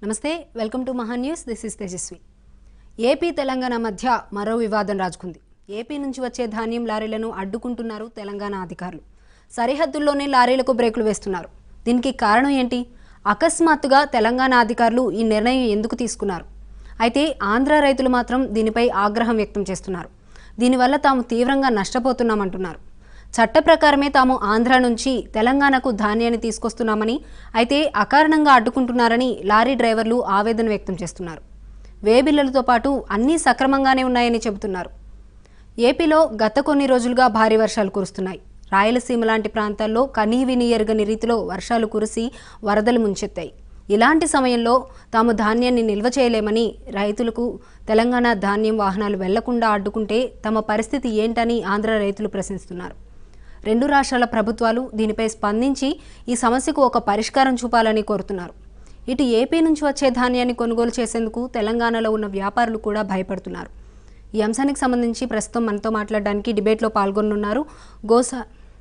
నమస్తే welcome to Maha news this is Tejaswi AP Telangana మధ్య మరో వివాదం రాజుకుంది ఏపీ నుంచి వచ్చే ధాన్యం లారీలను అడ్డుకుంటున్నారు తెలంగాణ అధికారులు సరిహద్దుల్లోనే లారీలకు బ్రేకులు వేస్తున్నారు దీనికి కారణం ఏంటి అకస్మాత్తుగా తెలంగాణ అధికారులు ఈ నిర్ణయం ఎందుకు తీసుకున్నారు అయితే ఆంధ్ర రైతులు మాత్రం దీనిపై ఆగ్రహం వ్యక్తం చేస్తున్నారు దీనివల్ల తాము తీవ్రంగా నష్టపోతున్నామంటున్నారు చట్ట ప్రకారమే తాము ఆంధ్ర నుంచి తెలంగాణకు ధాన్యాన్ని తీసుకొస్తున్నామని అయితే అకారణంగా అడ్డుకుంటున్నారని లారీ డ్రైవర్లు ఆవేదన వ్యక్తం చేస్తున్నారు వేబిల్లలతో పాటు అన్నీ సక్రమంగానే ఉన్నాయని చెబుతున్నారు ఏపీలో గత కొన్ని రోజులుగా భారీ వర్షాలు కురుస్తున్నాయి రాయలసీమ లాంటి ప్రాంతాల్లో కనీవిని ఎరగని రీతిలో వర్షాలు కురిసి వరదలు ముంచెత్తాయి ఇలాంటి సమయంలో తాము ధాన్యాన్ని నిల్వ చేయలేమని రైతులకు తెలంగాణ ధాన్యం వాహనాలు వెళ్లకుండా అడ్డుకుంటే తమ పరిస్థితి ఏంటని ఆంధ్ర రైతులు ప్రశ్నిస్తున్నారు రెండు రాష్ట్రాల ప్రభుత్వాలు దీనిపై స్పందించి ఈ సమస్యకు ఒక పరిష్కారం చూపాలని కోరుతున్నారు ఇటు ఏపీ నుంచి వచ్చే ధాన్యాన్ని కొనుగోలు చేసేందుకు తెలంగాణలో ఉన్న వ్యాపారులు కూడా భయపడుతున్నారు ఈ అంశానికి సంబంధించి ప్రస్తుతం మనతో మాట్లాడడానికి డిబేట్లో పాల్గొనున్నారు గోసా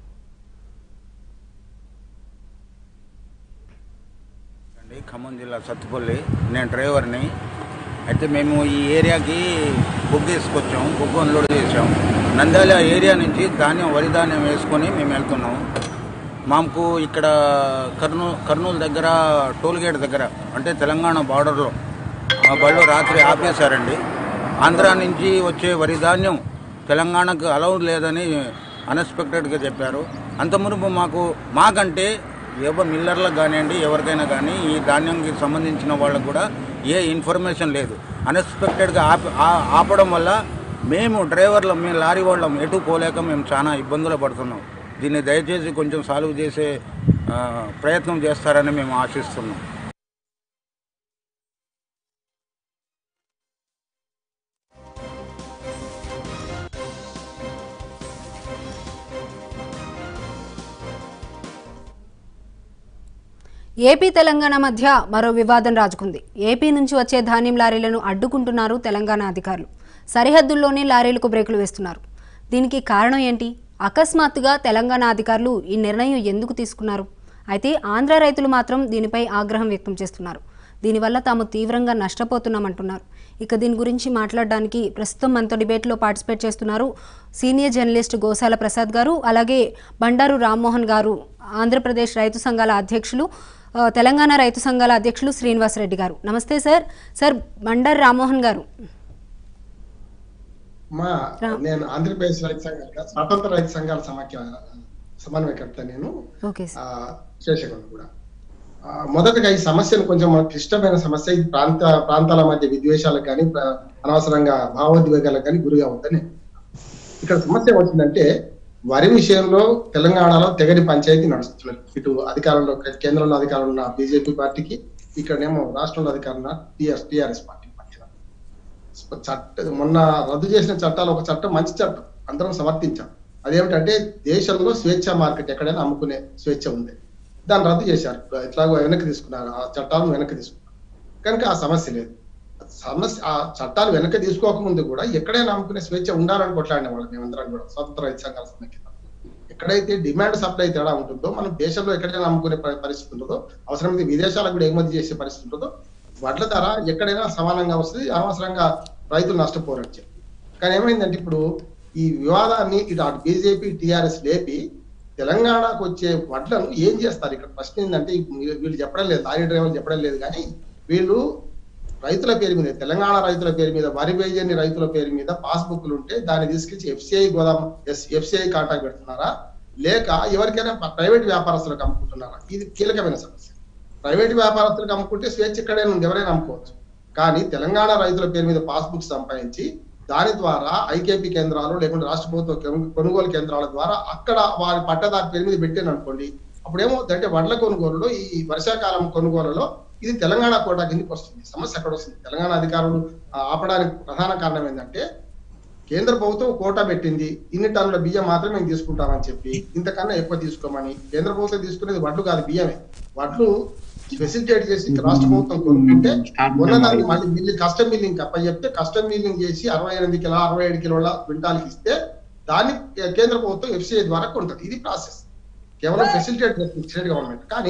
అండి ఖమ్మం జిల్లా సత్తుపల్లి నేను డ్రైవర్ని అయితే మేము ఈ ఏరియాకి బుక్ తీసుకొచ్చాం బుక్ అన్లోడ్ చేసాం నంద్యాల ఏరియా నుంచి ధాన్యం వరి ధాన్యం వేసుకొని మేము వెళ్తున్నాం మాకు ఇక్కడ కర్నూ కర్నూలు దగ్గర టోల్ గేట్ దగ్గర అంటే తెలంగాణ బార్డర్లో ఆ బళ్ళు రాత్రి ఆపేశారండి ఆంధ్ర నుంచి వచ్చే వరి ధాన్యం తెలంగాణకు అలౌడ్ లేదని అన్ఎక్స్పెక్టెడ్గా చెప్పారు అంత మునుపు మాకు మాకంటే ఎవరు మిల్లర్లకు కానివ్వండి ఎవరికైనా కానీ ఈ ధాన్యంకి సంబంధించిన వాళ్ళకు కూడా ఏ ఇన్ఫర్మేషన్ లేదు అన్ఎక్స్పెక్టెడ్గా ఆప ఆ- ఆపడం వల్ల మేము డ్రైవర్లు మేము లారీ వాళ్ళం ఎటు పోలేక మేము చాలా ఇబ్బందులు పడుతున్నాం దీన్ని దయచేసి కొంచెం సాల్వ్ చేసే ఆ, ప్రయత్నం చేస్తారని మేము ఆశిస్తున్నాం ఏపీ తెలంగాణ మధ్య మరో వివాదం రాజుకుంది ఏపీ నుంచి వచ్చే ధాన్యం లారీలను అడ్డుకుంటున్నారు తెలంగాణ అధికారులు సరిహద్దుల్లోనే లారీలకు బ్రేకులు వేస్తున్నారు దీనికి కారణం ఏంటి అకస్మాత్తుగా తెలంగాణ అధికారులు ఈ నిర్ణయం ఎందుకు తీసుకున్నారు అయితే ఆంధ్ర రైతులు మాత్రం దీనిపై ఆగ్రహం వ్యక్తం చేస్తున్నారు దీనివల్ల తాము తీవ్రంగా నష్టపోతున్నామంటున్నారు ఇక దీని గురించి మాట్లాడడానికి ప్రస్తుతం మనతో డిబేట్లో పార్టిసిపేట్ చేస్తున్నారు సీనియర్ జర్నలిస్ట్ గోసాల ప్రసాద్ గారు అలాగే బండారు రామ్మోహన్ గారు ఆంధ్రప్రదేశ్ రైతు సంఘాల అధ్యక్షులు ఆ, తెలంగాణ రైతు సంఘాల అధ్యక్షులు శ్రీనివాసరెడ్డి గారు నమస్తే సార్ సార్ బండారు రామ్మోహన్ గారు మా నేను ఆంధ్రప్రదేశ్ రైతు సంఘాల స్వతంత్ర రైతు సంఘాల సమాఖ్య సమన్వయకర్త నేను ఓకే సార్ ఆ, శేషకొండ కూడా ఆ, మొదటగా ఈ సమస్యను కొంచెం మనకు క్లిష్టమైన సమస్య ఇది ప్రాంత ప్రాంతాల మధ్య విద్వేషాలకు కానీ ప్ర- అనవసరంగా భావోద్వేగాలకు కానీ గురిగా ఉందని ఇక్కడ సమస్య వచ్చిందంటే వరి విషయంలో తెలంగాణలో తెగని పంచాయతీ నడుస్తున్నది ఇటు అధికారంలో కేంద్రంలో అధికారంలో ఉన్న బీజేపీ పార్టీకి ఇక్కడనేమో రాష్ట్రంలో అధికారంలో టిఆర్ టిఆర్ఎస్ పార్టీ మధ్యన చట్ట మొన్న రద్దు చేసిన చట్టాలు ఒక చట్టం మంచి చట్టం అందరం సమర్థించాం అదేమిటంటే దేశంలో స్వేచ్ఛ మార్కెట్ ఎక్కడైనా అమ్ముకునే స్వేచ్ఛ ఉంది దాన్ని రద్దు చేశారు ఎట్లాగో వెనక్కి తీసుకున్నారు ఆ చట్టాలను వెనక్కి తీసుకున్నారు కనుక ఆ సమస్య లేదు సమస్య ఆ చట్టాలు వెనక్కి తీసుకోకముందు కూడా ఎక్కడైనా అమ్ముకునే స్వేచ్ఛ ఉండాలని కొట్లాడిన వాళ్ళు మేమందరం కూడా స్వతంత్ర రైతు సంఘాల సమైక్యత ఎక్కడైతే డిమాండ్ సప్లై తేడా ఉంటుందో మనం దేశంలో ఎక్కడైనా అమ్ముకునే ప- పరిస్థితి ఉంటుందో అవసరమైతే విదేశాలకు కూడా ఎగుమతి చేసే పరిస్థితి ఉంటుందో వడ్ల ధర ఎక్కడైనా సమానంగా వస్తుంది అనవసరంగా రైతులు నష్టపోరని చెప్పి కానీ ఏమైందంటే ఇప్పుడు ఈ వివాదాన్ని ఇటు అటు బీజేపీ టిఆర్ఎస్ లేపి తెలంగాణకు వచ్చే వడ్లను ఏం చేస్తారు ఇక్కడ ప్రశ్న ఏంటంటే ఈ- వీళ్ళు చెప్పడం లేదు లారీ డ్రైవర్లు చెప్పడం లేదు కానీ వీళ్ళు రైతుల పేరు మీద తెలంగాణ రైతుల పేరు మీద వరి వేయని రైతుల పేరు మీద పాస్బుక్లు ఉంటే దాన్ని తీసుకొచ్చి ఎఫ్సిఐ గోదాం ఎఫ్సిఐ కాంటాక్ట్ పెడుతున్నారా లేక ఎవరికైనా ప్రైవేట్ వ్యాపారస్తులకు అమ్ముకుంటున్నారా ఇది కీలకమైన సమస్య ప్రైవేట్ వ్యాపారస్తులకు అమ్ముకుంటే స్వేచ్ఛ ఎక్కడైనా ఉంది ఎవరైనా అమ్ముకోవచ్చు కానీ తెలంగాణ రైతుల పేరు మీద పాస్బుక్ సంపాదించి దాని ద్వారా ఐకేపీ కేంద్రాలు లేకుంటే రాష్ట్ర ప్రభుత్వ కొను- కొనుగోలు కేంద్రాల ద్వారా అక్కడ వారి పట్టదారి పేరు మీద పెట్టాను అనుకోండి అప్పుడు ఏమవుతుందంటే వడ్ల కొనుగోలులో ఈ వర్షాకాలం కొనుగోలులో ఇది తెలంగాణ కోటా కిందకి వస్తుంది సమస్య అక్కడ వస్తుంది తెలంగాణ అధికారులు ఆ, ఆపడానికి ప్రధాన కారణం ఏంటంటే కేంద్ర ప్రభుత్వం కోటా పెట్టింది ఇన్ని టన్నుల బియ్యం మాత్రమే మేము తీసుకుంటామని చెప్పి ఇంతకన్నా ఎక్కువ తీసుకోమని కేంద్ర ప్రభుత్వం తీసుకునేది వడ్లు కాదు బియ్యమే వడ్లు ఫెసిలిటేట్ చేసి రాష్ట్ర ప్రభుత్వం కొనుక్కుంటే ఉన్నదాన్ని మళ్ళీ మిల్లింగ్ కస్టమ్ మిల్లింగ్ అప్ప చెప్తే కస్టమ్ మిల్లింగ్ చేసి అరవై ఎనిమిది కిలో అరవై ఏడు కిలోల క్వింటాల్కి ఇస్తే దాన్ని కేంద్ర ప్రభుత్వం ఎఫ్సిఐ ద్వారా కొంటది ఇది ప్రాసెస్ కేవలం ఫెసిలిటేట్ చేస్తుంది స్టేట్ గవర్నమెంట్ కానీ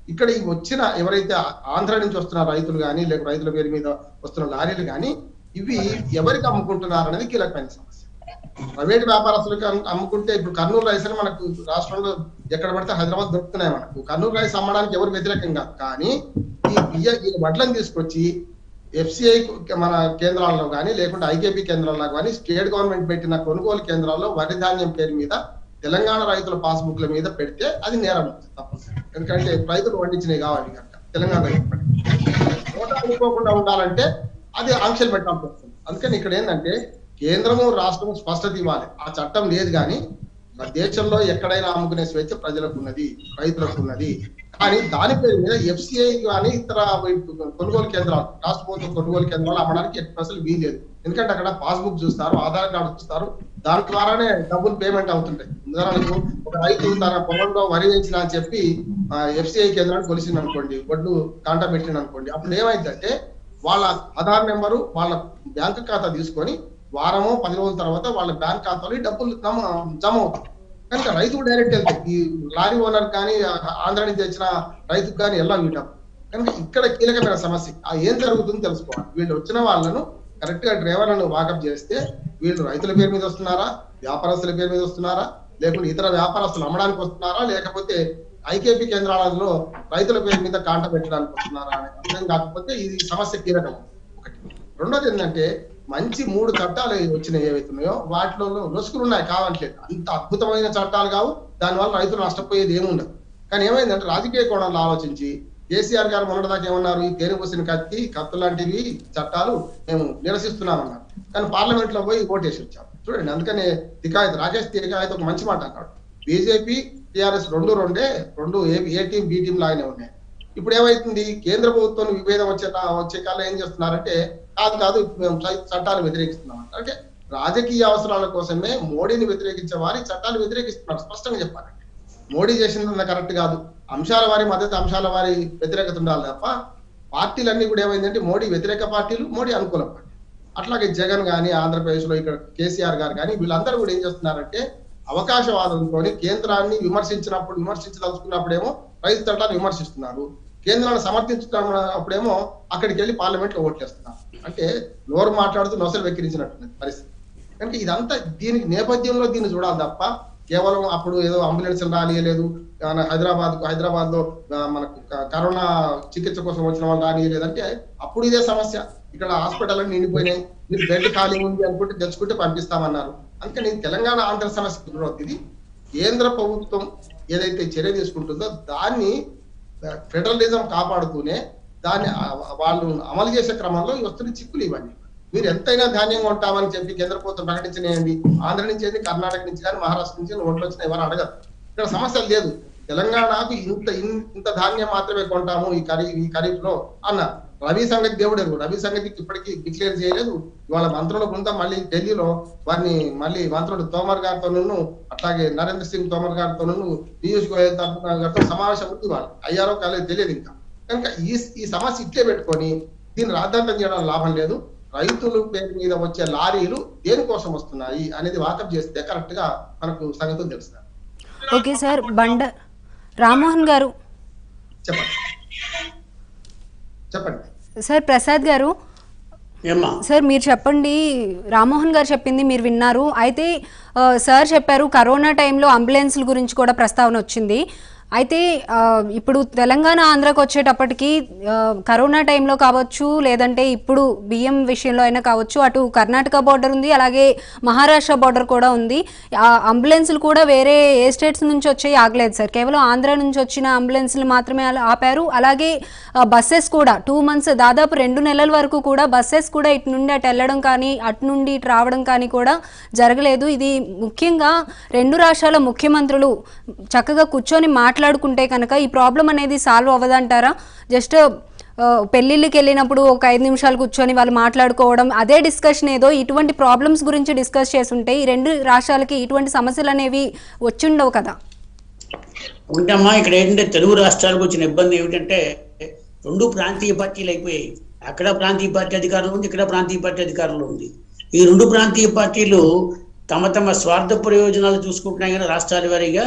ఇక్కడ ఈ వచ్చిన ఎవరైతే ఆంధ్ర నుంచి వస్తున్న రైతులు కానీ లేక రైతుల పేరు మీద వస్తున్న లారీలు కానీ ఇవి ఎవరికి అమ్ముకుంటున్నారు అనేది కీలకమైన సమస్య ప్రైవేట్ వ్యాపారస్తులకు అమ్- అమ్ముకుంటే ఇప్పుడు కర్నూలు రైస్ అని మనకు రాష్ట్రంలో ఎక్కడ పడితే హైదరాబాద్ దొరుకుతున్నాయి మనకు కర్నూలు రైస్ అమ్మడానికి ఎవరు వ్యతిరేకం కాదు కానీ ఈ బియ్య ఈ వడ్లను తీసుకొచ్చి ఎఫ్సిఐ మన కేంద్రాల్లో కానీ లేకుంటే ఐకేపీ కేంద్రాల్లో కానీ స్టేట్ గవర్నమెంట్ పెట్టిన కొనుగోలు కేంద్రాల్లో వరి ధాన్యం పేరు మీద తెలంగాణ రైతుల పాస్బుక్ల మీద పెడితే అది నేరం తప్పనిసరి ఎందుకంటే రైతులు పండించినవి కావాలి కనుక తెలంగాణ రైతులు పండించినవి. నోట అనుకోకుండా ఉండాలంటే అది ఆంక్షలు పెట్టాల్సి వస్తుంది అందుకని ఇక్కడ ఏంటంటే కేంద్రము రాష్ట్రము స్పష్టత ఇవ్వాలి ఆ చట్టం లేదు కానీ మన దేశంలో ఎక్కడైనా అమ్ముకునే స్వేచ్ఛ ప్రజలకు ఉన్నది రైతులకు ఉన్నది కానీ దాని పేరు మీద ఎఫ్సిఐ కానీ ఇతర కొనుగోలు కేంద్రాలు రాష్ట్ర ప్రభుత్వం కొనుగోలు కేంద్రాలు అమ్మడానికి ఎట్టి అసలు వీలేదు ఎందుకంటే అక్కడ పాస్బుక్ చూస్తారు ఆధార్ కార్డు చూస్తారు దాని ద్వారానే డబ్బులు పేమెంట్ అవుతుంటాయి ఉదాహరణకు ఒక రైతు తన పొలంలో వరి వేసిన అని చెప్పి ఎఫ్సిఐ కేంద్రాన్ని కొలిసింది అనుకోండి వడ్లు కాంటా పెట్టింది అనుకోండి అప్పుడు ఏమైందంటే వాళ్ళ ఆధార్ నెంబరు వాళ్ళ బ్యాంక్ ఖాతా తీసుకొని వారమో పది రోజుల తర్వాత వాళ్ళ బ్యాంక్ ఖాతాలో ఈ డబ్బులు నమ- జమ అవుతాయి కనుక రైతుకు డైరెక్ట్ వెళ్తాయి ఈ లారీ ఓనర్ కానీ ఆ- ఆంధ్ర నుంచి వచ్చిన రైతుకు కానీ ఎలా ఈ డబ్బు కనుక ఇక్కడ కీలకమైన సమస్య ఆ ఏం జరుగుతుందో తెలుసుకోవాలి వీళ్ళు వచ్చిన వాళ్ళను కరెక్ట్ గా డ్రైవర్లను వాకప్ చేస్తే వీళ్ళు రైతుల పేరు మీద వస్తున్నారా వ్యాపారస్తుల పేరు మీద వస్తున్నారా లేకుంటే ఇతర వ్యాపారస్తులు అమ్మడానికి వస్తున్నారా లేకపోతే ఐకేపీ కేంద్రాలలో రైతుల పేరు మీద కాంట పెట్టడానికి వస్తున్నారా అనే అర్థం కాకపోతే ఇది సమస్య కీలకం ఒకటి రెండోది ఏంటంటే మంచి మూడు చట్టాలు వచ్చినాయి ఏవైతున్నాయో వాటిలో లొసుకులు ఉన్నాయి కావట్లేదు అంత అద్భుతమైన చట్టాలు కావు దానివల్ల రైతులు నష్టపోయేది ఏముండదు కానీ ఏమైందంటే రాజకీయ కోణంలో ఆలోచించి కేసీఆర్ గారు మొన్నటిదాకా ఏమన్నారు ఈ తేనె పూసిన కత్తి కత్తు లాంటివి చట్టాలు మేము నిరసిస్తున్నామన్నారు కానీ పార్లమెంట్ లో పోయి ఓటేసి వచ్చాం చూడండి అందుకనే తికాయత్ రాకేష్ తికాయత్ ఒక మంచి మాట అన్నాడు బీజేపీ టిఆర్ఎస్ రెండు రెండే రెండు A A team B team లాగానే ఉన్నాయి ఇప్పుడు ఏమైతుంది కేంద్ర ప్రభుత్వం విభేదం వచ్చే వచ్చే కాలం ఏం చేస్తున్నారంటే కాదు కాదు ఇప్పుడు మేము చ- చట్టాలు వ్యతిరేకిస్తున్నాం అంటే రాజకీయ అవసరాల కోసమే మోడీని వ్యతిరేకించే వారి చట్టాలు వ్యతిరేకిస్తున్నారు స్పష్టంగా చెప్పాలంటే మోడీ చేసింది కరెక్ట్ కాదు అంశాల వారి మద్దతు అంశాల వారి వ్యతిరేకత ఉండాలి తప్ప పార్టీలన్నీ కూడా ఏమైందంటే మోడీ వ్యతిరేక పార్టీలు మోడీ అనుకూల పార్టీ అట్లాగే జగన్ గాని ఆంధ్రప్రదేశ్ లో ఇక్కడ కేసీఆర్ గారు కానీ వీళ్ళందరూ కూడా ఏం చేస్తున్నారంటే అవకాశవాదంతో కేంద్రాన్ని విమర్శించినప్పుడు విమర్శించదలుచుకున్నప్పుడేమో రైతు చట్టాన్ని విమర్శిస్తున్నారు కేంద్రాన్ని సమర్థించుకున్నప్పుడేమో అక్కడికి వెళ్ళి పార్లమెంట్ లో ఓట్లేస్తున్నారు అంటే నోరు మాట్లాడుతూ నొసలు వెక్కిరించినట్టున్నది పరిస్థితి కనుక ఇదంతా దీనికి నేపథ్యంలో దీన్ని చూడాలి తప్ప కేవలం అప్పుడు ఏదో అంబులెన్స్ రానియలేదు హైదరాబాద్ హైదరాబాద్ లో ఆ, మనకు క- కరోనా చికిత్స కోసం వచ్చిన వాళ్ళు రానియలేదు అంటే అప్పుడు ఇదే సమస్య ఇక్కడ హాస్పిటల్ అన్ని నిండిపోయినాయి మీరు బెడ్ ఖాళీ ఉంది అనుకుంటే తెచ్చుకుంటే పంపిస్తామన్నారు అందుకని తెలంగాణ ఆంధ్ర సమస్య కుదరవద్దు ఇది కేంద్ర ప్రభుత్వం ఏదైతే చర్య తీసుకుంటుందో దాన్ని ఫెడరలిజం కాపాడుతూనే దాన్ని ఆ- వాళ్ళు అమలు చేసే క్రమంలో ఈ వస్తున్న చిక్కులు ఇవన్నీ మీరు ఎంతైనా ధాన్యం కొంటామని చెప్పి కేంద్ర ప్రభుత్వం ప్రకటించినాయండి ఆంధ్ర నుంచి అయితే కర్ణాటక నుంచి కానీ మహారాష్ట్ర నుంచి కానీ ఓట్లు వచ్చినా ఎవరు అడగరు ఇక్కడ సమస్య లేదు తెలంగాణకు ఇంత ఇన్- ఇంత ధాన్యం మాత్రమే కొంటాము ఈ ఖరీ ఈ ఖరీఫ్ లో అన్న రవి సంగతి దేవుడు ఎరుగు రవి సంగతికి ఇప్పటికీ డిక్లేర్ చేయలేదు ఇవాళ మంత్రుల బృందం మళ్ళీ ఢిల్లీలో వారిని మళ్ళీ మంత్రులు తోమర్ గారితోనూ అట్లాగే నరేంద్ర సింగ్ తోమర్ గారితోనూ పీయూష్ గోయల్ తరఫున గారితో సమావేశం ఉంది వాళ్ళు అయ్యారో కాలేదు తెలియదు ఇంకా కనుక ఈ ఈ సమస్య ఇట్లే పెట్టుకొని దీన్ని రాద్ధాంతం చేయడం లాభం లేదు రైతుల పేరు మీద వచ్చే లారీలు దేనికోసం వస్తున్నాయి అనేది వాకప్ చేస్తే కరెక్ట్ గా మనకు సంగతులు తెలుస్తుంది ఓకే సార్ బండ రామ్మోహన్ గారు చెప్పండి చెప్పండి సార్ ప్రసాద్ గారు ఏమ్మా సార్ మీరు చెప్పండి రామ్మోహన్ గారు చెప్పింది మీరు విన్నారు అయితే ఆ, సార్ చెప్పారు కరోనా టైంలో అంబులెన్స్ల గురించి కూడా ప్రస్తావన వచ్చింది అయితే ఆ, ఇప్పుడు తెలంగాణ ఆంధ్రాకి వచ్చేటప్పటికి ఆ, కరోనా టైంలో కావచ్చు లేదంటే ఇప్పుడు బియ్యం విషయంలో అయినా కావచ్చు అటు కర్ణాటక బార్డర్ ఉంది అలాగే మహారాష్ట్ర బార్డర్ కూడా ఉంది ఆ అంబులెన్స్లు కూడా వేరే ఏ స్టేట్స్ నుంచి వచ్చాయి ఆగలేదు సార్ కేవలం ఆంధ్ర నుంచి వచ్చిన అంబులెన్స్లు మాత్రమే అలా ఆపారు అలాగే బస్సెస్ కూడా టూ మంత్స్ దాదాపు రెండు నెలల వరకు కూడా బస్సెస్ కూడా ఇటు నుండి అటు వెళ్ళడం కానీ అటు నుండి ఇటు రావడం కానీ కూడా జరగలేదు ఇది ముఖ్యంగా రెండు రాష్ట్రాల ముఖ్యమంత్రులు చక్కగా కూర్చొని మాట్లాడుకుంటే కనుక ఈ ప్రాబ్లం అనేది సాల్వ్ అవ్వదంటారా జస్ట్ ఆ, పెళ్ళిళ్ళకి వెళ్ళినప్పుడు ఒక ఐదు నిమిషాలు కూర్చొని వాళ్ళు మాట్లాడుకోవడం అదే డిస్కషన్ ఏదో ఇటువంటి ప్రాబ్లమ్స్ గురించి డిస్కస్ చేసుంటే ఈ రెండు రాష్ట్రాలకి ఇటువంటి సమస్యలు అనేవి వచ్చిండవు కదా ఉంటమ్మా ఇక్కడ ఏంటంటే తెలుగు రాష్ట్రాలకు వచ్చిన ఇబ్బంది ఏమిటంటే రెండు ప్రాంతీయ పార్టీలు అయిపోయాయి అక్కడ ప్రాంతీయ పార్టీ అధికారంలో ఉంది ఇక్కడ ప్రాంతీయ పార్టీ అధికారంలో ఉంది ఈ రెండు ప్రాంతీయ పార్టీలు తమ తమ స్వార్థ ప్రయోజనాలు చూసుకుంటున్నాయి కానీ రాష్ట్రాల వారీగా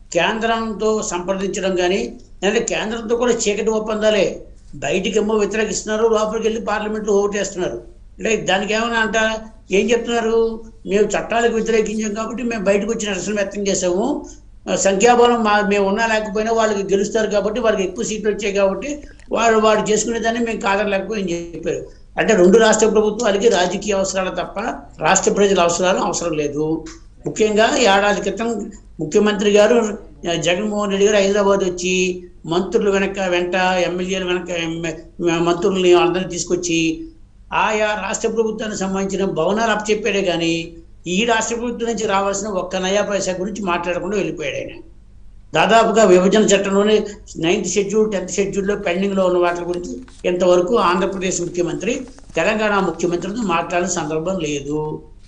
కేంద్రంతో సంప్రదించడం కానీ లేదంటే కేంద్రంతో కూడా చీకటి ఒప్పందాలే బయటికి ఏమో వ్యతిరేకిస్తున్నారు లోపలికి వెళ్ళి పార్లమెంట్లో ఓటేస్తున్నారు అంటే దానికి ఏమైనా అంట ఏం చెప్తున్నారు మేము చట్టాలకు వ్యతిరేకించాం కాబట్టి మేము బయటకు వచ్చి నిరసన వ్యక్తం చేసాము ఆ, సంఖ్యాబలం మా మేము ఉన్నా లేకపోయినా వాళ్ళకి గెలుస్తారు కాబట్టి వాళ్ళకి ఎక్కువ సీట్లు వచ్చాయి కాబట్టి వాళ్ళు వాడు చేసుకునేదాన్ని మేము కాదనలేకపోయి చెప్పారు అంటే రెండు రాష్ట్ర ప్రభుత్వాలకి రాజకీయ అవసరాలు తప్ప రాష్ట్ర ప్రజల అవసరాలు అవసరం లేదు ముఖ్యంగా ఏడాది క్రితం ముఖ్యమంత్రి గారు ఆ, జగన్మోహన్ రెడ్డి గారు హైదరాబాద్ వచ్చి మంత్రులు వెనక వెంట ఎమ్మెల్యేలు వెనక ఎమ్మె- మంత్రుల్ని అందరినీ తీసుకొచ్చి ఆయా రాష్ట్ర ప్రభుత్వానికి సంబంధించిన భవనాలు అప్పచెప్పాడే కానీ ఈ రాష్ట్ర ప్రభుత్వం నుంచి రావాల్సిన ఒక్క నయా పైసా గురించి మాట్లాడకుండా వెళ్ళిపోయాడు ఆయన దాదాపుగా విభజన చట్టంలోనే నైన్త్ షెడ్యూల్ టెన్త్ షెడ్యూల్లో పెండింగ్లో ఉన్న వాటి గురించి ఇంతవరకు ఆంధ్రప్రదేశ్ ముఖ్యమంత్రి తెలంగాణ ముఖ్యమంత్రితో మాట్లాడిన సందర్భం లేదు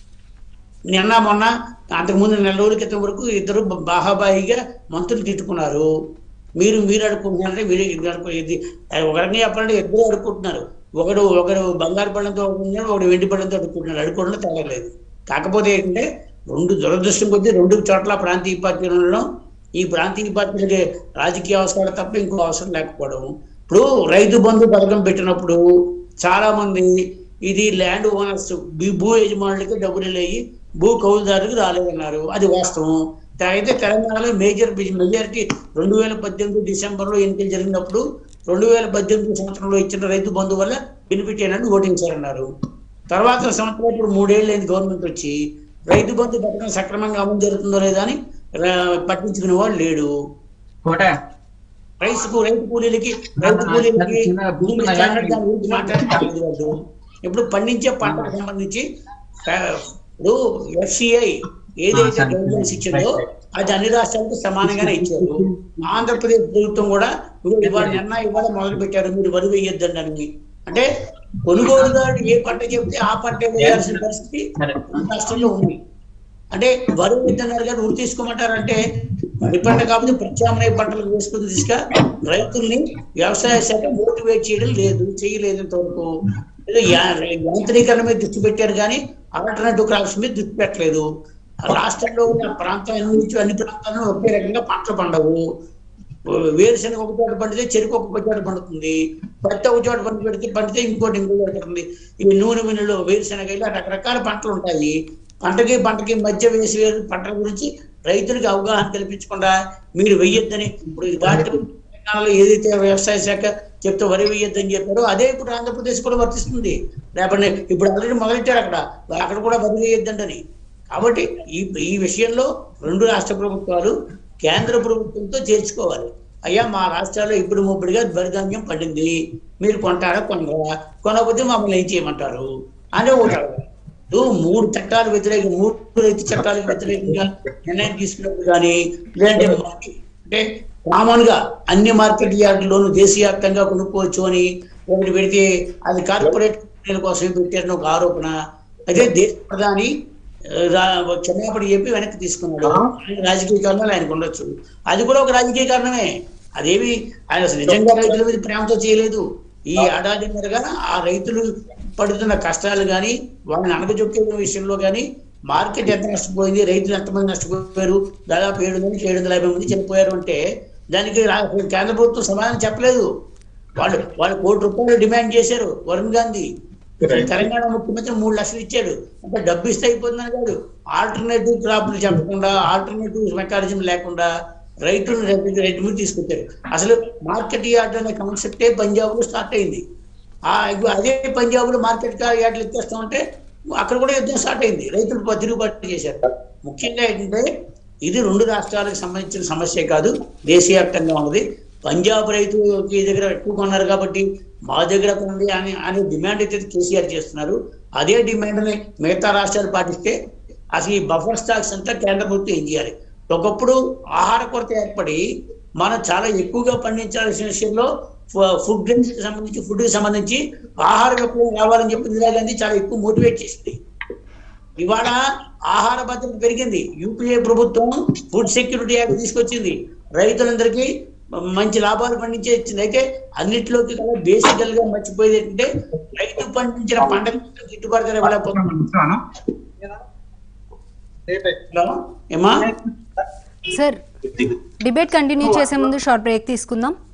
నిన్న మొన్న అంతకుముందు నెల రోజుల క్రితం వరకు ఇద్దరు బాహాబాయిగా మంత్రులు తిట్టుకున్నారు మీరు మీరు అడుక్కుంటున్నారంటే మీరు ఇది అడుకు ఇది ఒక రకంగా చెప్పాలంటే ఇద్దరు అడుక్కుంటున్నారు ఒకడు ఒకడు బంగారు పళ్ళంతో అడుక్కుంటున్నాడు ఒకడు వెండి పళ్ళంతో అడుక్కుంటున్నాడు అడుక్కోవడంలో తగ్గలేదు కాకపోతే ఏంటంటే రెండు దురదృష్టం కొద్దీ రెండు చోట్ల ప్రాంతీయ పార్టీలు ఉండడం ఈ ప్రాంతీయ పార్టీలకి రాజకీయ అవసరాలు తప్ప ఇంకో అవసరం లేకపోవడం ఇప్పుడు రైతు బంధు పథకం పెట్టినప్పుడు చాలా మంది ఇది ల్యాండ్ ఓనర్స్ భూ యజమానులకి డబ్బులు వెళ్ళి భూ కౌలుదారులకు రాలేదన్నారు అది వాస్తవం అయితే తెలంగాణలో మేజర్ మెజారిటీ రెండు వేల పద్దెనిమిది డిసెంబర్లో ఎన్నికలు జరిగినప్పుడు రెండు వేల పద్దెనిమిది సంవత్సరంలో ఇచ్చిన రైతు బంధు వల్ల బెనిఫిట్ అయినట్టు ఓటించారన్నారు తర్వాత సంవత్సరం ఇప్పుడు మూడేళ్ళు అయింది గవర్నమెంట్ వచ్చి రైతు బంధు పథకం సక్రమంగా అమలు జరుగుతుందో లేదా అని రా- పట్టించుకునే వాళ్ళు లేడు కోట రైతు కూ- రైతు కూలీలకి రైతు కూలీలకి భూమి స్టాండర్డ్ దాని గురించి మాట్లాడలేదు వాళ్ళు ఇప్పుడు పండించే పంటకు సంబంధించి ఆ, ఇప్పుడు ఎఫ్సిఐ ఏదైతే గైడ్లైన్స్ ఇచ్చిందో అది అన్ని రాష్ట్రాలకు సమానంగానే ఇచ్చారు ఆంధ్రప్రదేశ్ ప్రభుత్వం కూడా ఇప్పుడు ఇవాళ నిన్న ఇవాళ మొదలు పెట్టారు మీరు వరి వేయొద్దండి అని అంటే కొనుగోలుదారుడు ఏ పంట చెప్తే ఆ పంట వేయాల్సిన పరిస్థితి మన రాష్ట్రంలో ఉంది అంటే వరి విత్తనాలు కానీ ఉరి తీసుకోమంటారంటే వరి పంట కాకపోతే ప్రత్యామ్నాయ పంటలు వేసుకుని తీసుక రైతుల్ని వ్యవసాయ శాఖ మోటివేట్ చేయడం లేదు చేయలేదు ఇంతవరకు ఏదో యా- యాంత్రీకరణ మీద దృష్టి పెట్టారు కానీ ఆల్టర్నేటివ్ క్రాప్స్ మీద దృష్టి పెట్టలేదు రాష్ట్రంలో ఉన్న ప్రాంతాల నుంచి అన్ని ప్రాంతాల్లో ఒకే రకంగా పంటలు పండవు వేరుశనగ ఒక చోట పండితే చెరుకు ఒక చోట పండుతుంది పత్తి ఒక చోట పండి పెడితే పండితే ఇంకోటి ఇంకో చోట పండుతుంది ఈ నూనె మిల్లులు వేరుశనగ ఇలా రకరకాల పంటలు ఉంటాయి పంటకి పంటకి మధ్య వేసి వేరు పంటల గురించి రైతులకు అవగాహన కల్పించకుండా మీరు వెయ్యొద్దని ఇప్పుడు ఈ వాటి తెలంగాణలో ఏదైతే వ్యవసాయ శాఖ చెప్తే వరి వెయ్యొద్దని చెప్పారో అదే ఇప్పుడు ఆంధ్రప్రదేశ్ కూడా వర్తిస్తుంది లేకపోతే ఇప్పుడు ఆల్రెడీ మొదలెట్టారు అక్కడ అక్కడ కూడా వరి వేయొద్దండి కాబట్టి ఈ ఈ విషయంలో రెండు రాష్ట్ర ప్రభుత్వాలు కేంద్ర ప్రభుత్వంతో చేర్చుకోవాలి అయ్యా మా రాష్ట్రాల్లో ఇప్పుడు ముప్పుడుగా వరిధాన్యం పడింది మీరు కొంటారా కొనరా కొనకపోతే మమ్మల్ని ఏం చేయమంటారు అని ఒకటి అడగాలి. ఇప్పుడు మూడు చట్టాలు వ్యతిరేక మూడు రైతు చట్టాలకు వ్యతిరేకంగా నిర్ణయం తీసుకున్నప్పుడు కానీ లేదంటే మనకి అంటే కామన్ గా అన్ని మార్కెట్ యార్డుల్లోనూ దేశవ్యాప్తంగా కొనుక్కోవచ్చు అని ఒకటి పెడితే అది కార్పొరేట్ కంపెనీల కోసం పెట్టారని ఒక ఆరోపణ అదే దేశ ప్రధాని ఆ, రా- క్షమాపణ చెప్పి వెనక్కి తీసుకున్నాడు ఆయన రాజకీయ కారణాలు ఆయనకు ఉండొచ్చు అది కూడా ఒక రాజకీయ కారణమే అదేమి ఆయన అసలు నిజంగా రైతుల మీద ప్రేమతో చేయలేదు ఈ ఏడాదిన్నరగా ఆ రైతులు పడుతున్న కష్టాలు కానీ వాళ్ళని అణగజొక్కే విషయంలో కానీ మార్కెట్ ఎంత నష్టపోయింది రైతులు ఎంతమంది నష్టపోయారు దాదాపు ఏడు నుంచి ఏడు వందల యాభై మంది చనిపోయారు అంటే దానికి రా- కేంద్ర ప్రభుత్వం సమాధానం చెప్పలేదు వాళ్ళు వాళ్ళు కోటి రూపాయలు డిమాండ్ చేశారు వరుణ్ గాంధీ తెలంగాణ ముఖ్యమంత్రి మూడు లక్షలు ఇచ్చాడు అంటే డబ్బు ఇస్తే అయిపోతుందని కాదు ఆల్టర్నేటివ్ క్రాప్లు చెప్పకుండా ఆల్టర్నేటివ్ మెకానిజం లేకుండా రైతులను రైతు రైతు మీద తీసుకొచ్చారు అసలు మార్కెట్ యార్డ్ అనే కాన్సెప్టే పంజాబ్ లో స్టార్ట్ అయింది ఆ ఇగో అదే పంజాబ్ లో మార్కెట్ యార్డ్లు ఎత్తేస్తామంటే అక్కడ కూడా యుద్ధం స్టార్ట్ అయింది రైతులు ప- తిరుగుబాటు చేశారు ముఖ్యంగా ఏంటంటే ఇది రెండు రాష్ట్రాలకు సంబంధించిన సమస్య కాదు దేశవ్యాప్తంగా ఉన్నది పంజాబ్ రైతుకి దగ్గర ఎక్కువ కొన్నారు కాబట్టి మా దగ్గర కొనండి అని అనే డిమాండ్ అయితే కేసీఆర్ చేస్తున్నారు అదే డిమాండ్ని మిగతా రాష్ట్రాలు పాటిస్తే అసలు ఈ బఫర్ స్టాక్స్ అంతా కేంద్ర ప్రభుత్వం ఏం చేయాలి ఒకప్పుడు ఆహార కొరత ఏర్పడి మనం చాలా ఎక్కువగా పండించాల్సిన విషయంలో ఫుడ్ గ్రెయిన్స్ కి సంబంధించి ఫుడ్ కి సంబంధించి ఆహార విప్లవం రావాలని చెప్పి ఇందిరా గాంధీ చాలా ఎక్కువ మోటివేట్ చేసింది ఇవాళ ఆహార భద్రత పెరిగింది యూపీఏ ప్రభుత్వం ఫుడ్ సెక్యూరిటీ యాక్ట్ తీసుకొచ్చింది రైతులందరికీ మంచి లాభాలు పండించే ఇచ్చింది అయితే అన్నిటిలోకి కూడా బేసికల్ గా మర్చిపోయేది ఏంటంటే రైతు పండించిన పంటకు గిట్టుబాటు ధర ఇవ్వలేకపోతున్నాం హలో? ఏమా సార్ డిబేట్ కంటిన్యూ చేసే ముందు షార్ట్ బ్రేక్ తీసుకుందాం